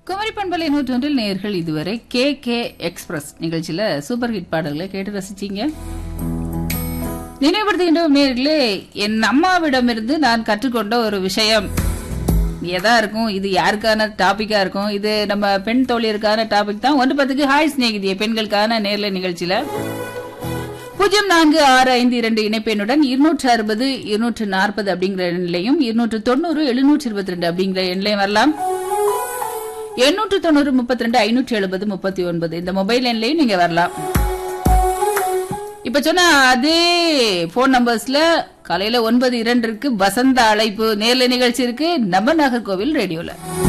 குமரி பண்பலை நூற்றொன்றில் நேயர்கள் இதுவரை கே கே எக்ஸ்பிரஸ் நிகழ்ச்சியில சூப்பர் ஹிட் பாடல்களை கேட்டு ரசிச்சீங்க நினைவுபடுத்துகின்றோம் நேர்களே என் அம்மாவிடமிருந்து நான் கற்றுக்கொண்ட ஒரு விஷயம் எதா இருக்கும் இது யாருக்கான டாபிக்கா இருக்கும் இது நம்ம பெண் தோழியருக்கான டாபிக் தான் ஒன்று பத்துக்கு ஹாய் சிநேகிதிய பெண்களுக்கான நேர்ல நிகழ்ச்சியில பூஜ்ஜியம் நான்கு ஆறு ஐந்து இரண்டு இணைப்பெண்ணுடன் இருநூற்று அறுபது இருநூற்று நாற்பது அப்படிங்கிற எண்ணிலையும் இருநூற்று தொண்ணூறு எழுநூற்று இருபத்தி ரெண்டு அப்படிங்கிற எண்ணிலையும் வரலாம் எண்ணூற்று தொண்ணூறு முப்பத்தி ரெண்டு ஐநூற்று எழுபது முப்பத்தி ஒன்பது இந்த மொபைல் எண்லையும் நீங்க வரலாம் இப்ப சொன்ன அதே போன் நம்பர்ஸ்ல காலையில ஒன்பது இரண்டு இருக்கு வசந்த அழைப்பு நேர்ல நிகழ்ச்சி இருக்கு நம்ம நாகர்கோவில் ரேடியோல